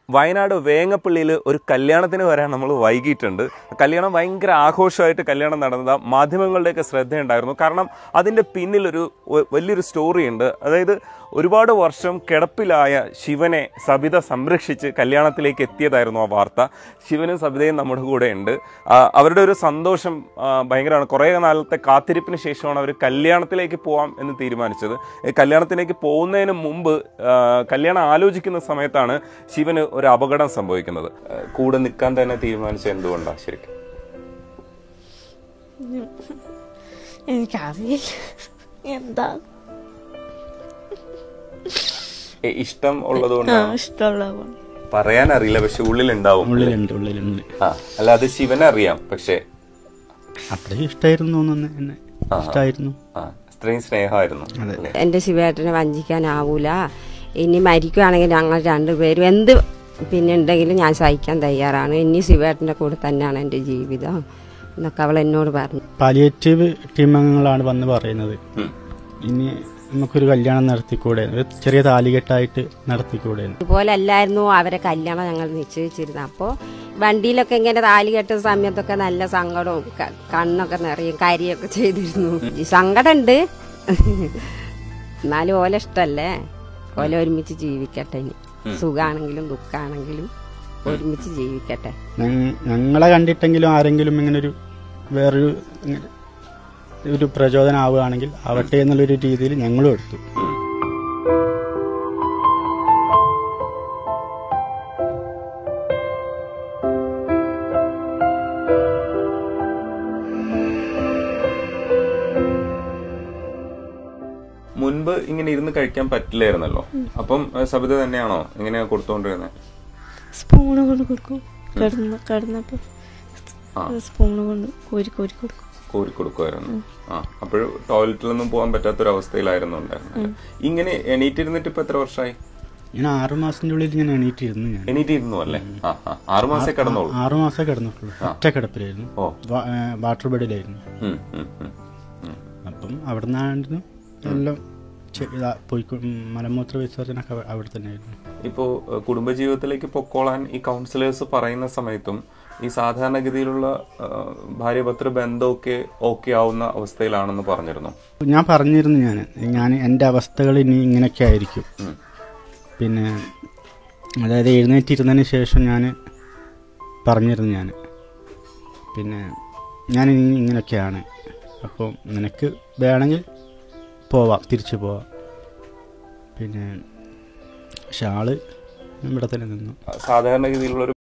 വയനാട് വേങ്ങപ്പള്ളിയിൽ ഒരു കല്യാണത്തിന് വരാൻ നമ്മൾ വൈകിട്ടുണ്ട് കല്യാണം ഭയങ്കര ആഘോഷമായിട്ട് കല്യാണം നടന്നത് മാധ്യമങ്ങളുടെയൊക്കെ ശ്രദ്ധയുണ്ടായിരുന്നു കാരണം അതിൻ്റെ പിന്നിലൊരു വ- വലിയൊരു സ്റ്റോറി ഉണ്ട് അതായത് ഒരുപാട് വർഷം കിടപ്പിലായ ശിവനെ സബിത സംരക്ഷിച്ച് കല്യാണത്തിലേക്ക് എത്തിയതായിരുന്നു ആ വാർത്ത ശിവനും സബിതയും നമ്മുടെ കൂടെ ഉണ്ട് ആ, അവരുടെ ഒരു സന്തോഷം ആ, ഭയങ്കരമാണ് കുറേ നാളത്തെ കാത്തിരിപ്പിന് ശേഷമാണ് അവർ കല്യാണത്തിലേക്ക് പോവാം എന്ന് തീരുമാനിച്ചത് ഈ കല്യാണത്തിലേക്ക് പോകുന്നതിന് മുമ്പ് ആ, കല്യാണം ആലോചിക്കുന്ന സമയത്താണ് ശിവന് ഒരു അപകടം സംഭവിക്കുന്നത് ആ, കൂടെ നിൽക്കാൻ തന്നെ തീരുമാനിച്ചത് എന്തുകൊണ്ടാണ് ശരിക്കും എനിക്കറിയില്ല എന്താ ഏ, ഇഷ്ടം ഉള്ളതുകൊണ്ട് ആ ഇഷ്ടമുള്ള കൊണ്ട് പറയാൻ അറിയില്ല പക്ഷെ ഉള്ളിലുണ്ടാവും ഉള്ളിലുണ്ട് ഉള്ളിലുണ്ട് ആ അല്ല അത് ശിവനെ അറിയാം പക്ഷെ അത്രയും ഇഷ്ടമായിരുന്നു തോന്നുന്നു എന്നെ ഇഷ്ടമായിരുന്നു ആ ഇത്രയും സ്നേഹമായിരുന്നു അതെ. അല്ലേ? എൻ്റെ ശിവേട്ടനെ വഞ്ചിക്കാനാവൂല ഇനി മരിക്കുവാണെങ്കിൽ ഞങ്ങൾ രണ്ടുപേരും എന്ത് പിന്നെ ഉണ്ടെങ്കിലും ഞാൻ സഹിക്കാൻ തയ്യാറാണ് ഇനി ശിവേട്ടൻ്റെ കൂടെ തന്നെയാണ് എൻ്റെ ജീവിതം എന്നൊക്കെ അവൾ എന്നോട് പറഞ്ഞു പാലിയേറ്റീവ് ടീം അംഗങ്ങളാണ് വന്ന് പറയുന്നത് ഉം. ഇനി നമുക്കൊരു കല്യാണം നടത്തിക്കൂടെ ഒരു ചെറിയ താലികെട്ടായിട്ട് നടത്തിക്കൂടെ ഇതുപോലെ അല്ലായിരുന്നു അവരെ കല്യാണം ഞങ്ങൾ നിശ്ചയിച്ചിരുന്നത് അപ്പോൾ വണ്ടിയിലൊക്കെ ഇങ്ങനെ താലി കെട്ടുന്ന സമയത്തൊക്കെ നല്ല സങ്കടവും ക- കണ്ണൊക്കെ നിറയും കരിയൊക്കെ ചെയ്തിരുന്നു ഈ സങ്കടമുണ്ട് എന്നാലും ഓല ഇഷ്ടല്ലേ ഓല ഒരുമിച്ച് ജീവിക്കട്ടെ ഇനി സുഖാണെങ്കിലും ദുഃഖാണെങ്കിലും ഒരുമിച്ച് ജീവിക്കട്ടെ ഞങ്ങ- ഞങ്ങളെ കണ്ടിട്ടെങ്കിലും ആരെങ്കിലും ഇങ്ങനെ ഒരു വേറൊരു ഇങ്ങനെ ഒരു പ്രചോദനം ആവുകയാണെങ്കിൽ ആവട്ടെ എന്നുള്ളൊരു രീതിയിൽ ഞങ്ങളും എടുത്തു മുൻപ് ഇങ്ങനെ ഇരുന്ന് കഴിക്കാൻ പറ്റില്ലായിരുന്നല്ലോ അപ്പം ഏ, സബിത തന്നെയാണോ ഇങ്ങനെ കൊടുത്തോണ്ടിരുന്നത് സ്പൂണ് കൊണ്ട് കൊടുക്കും കിടന്ന കിടന്നപ്പോ ആ. സ്പൂണ് കൊണ്ട് കോരി കോരി കൊടുക്കും കോരി കൊടുക്കുമായിരുന്നു ആ അപ്പോൾ ടോയ്ലറ്റിലൊന്നും പോകാൻ പറ്റാത്തൊരവസ്ഥയിലായിരുന്നു ഉണ്ടായിരുന്നത് ഇങ്ങനെ എണീറ്റിരുന്നിട്ട് ഇപ്പൊ എത്ര വർഷമായി ഞാൻ ആറു മാസത്തിന്റെ ഉള്ളിൽ ഞാൻ എണീറ്റിരുന്നു ഞാൻ എണീറ്റിരുന്നു അല്ലേ ആ ആ ആറു മാസേ കിടന്നോളൂ ആറു മാസം കിടന്നിട്ടുള്ളൂ ഒറ്റ കിടപ്പിലായിരുന്നു ഓ. വാ- ഏ, വാട്ടർ ബെഡിലായിരുന്നു ഉം, ഉം, ഉം, ഉം. അപ്പം അവിടെ നിന്നായിരുന്നു എല്ലാം ചെ- ഇതാ പോയിക്കോ- ഉം, മലമൂത്ര വിസർജനമൊക്കെ അവ- അവിടെ തന്നെയായിരുന്നു ഇപ്പോ ഏഹ്, കുടുംബജീവിതത്തിലേക്ക് പൊക്കോളാൻ ഈ കൗൺസിലേഴ്സ് പറയുന്ന സമയത്തും ഈ സാധാരണഗതിയിലുള്ള ഏഹ്, ഭാര്യഭർത്തൃ ബന്ധമൊക്കെ ഓക്കെ ആവുന്ന അവസ്ഥയിലാണെന്ന് പറഞ്ഞിരുന്നു ഞാൻ പറഞ്ഞിരുന്നു ഞാൻ ഞാൻ എൻ്റെ അവസ്ഥകൾ ഇനി ഇങ്ങനെയൊക്കെ ആയിരിക്കും ഉം. പിന്നെ അതായത് എഴുന്നേറ്റിരുന്നതിന് ശേഷം ഞാൻ പറഞ്ഞിരുന്നു ഞാൻ പിന്നെ ഞാൻ ഇനി ഇങ്ങനെയൊക്കെയാണ് അപ്പോൾ നിനക്ക് വേണമെങ്കിൽ പോവാം തിരിച്ചു പോവാം പിന്നെ പക്ഷെ ആള് ഇവിടെ തന്നെ നിന്നു സാധാരണഗതിയിലുള്ള ഒരു